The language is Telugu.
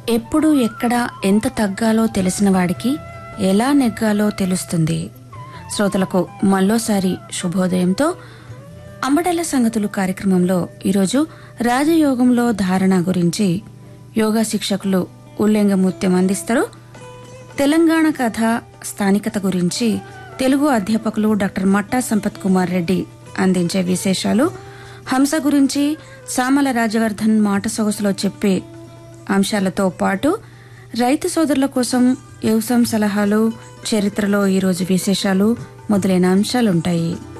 ఎప్పుడు ఎక్కడ ఎంత తగ్గాలో తెలిసిన వాడికి ఎలా నెగ్గాలో తెలుస్తుంది శ్రోతలకు మళ్ళోసారి శుభోదయంతో అంబటల సంగతులు కార్యక్రమంలో ఈరోజు రాజయోగంలో ధారణ గురించి యోగా శిక్షకులు ఉల్లింగమూర్త్యం అందిస్తారు తెలంగాణ కథ స్థానికత గురించి తెలుగు అధ్యాపకులు డాక్టర్ మట్టా సంపత్ కుమార్ రెడ్డి అందించే విశేషాలు హంస గురించి సామల రాజవర్ధన్ మాట సొగసులో చెప్పే అంశాలతో పాటు రైతు సోదరుల కోసం వ్యవసాయం సలహాలు చరిత్రలో ఈరోజు విశేషాలు మొదలైన అంశాలుంటాయి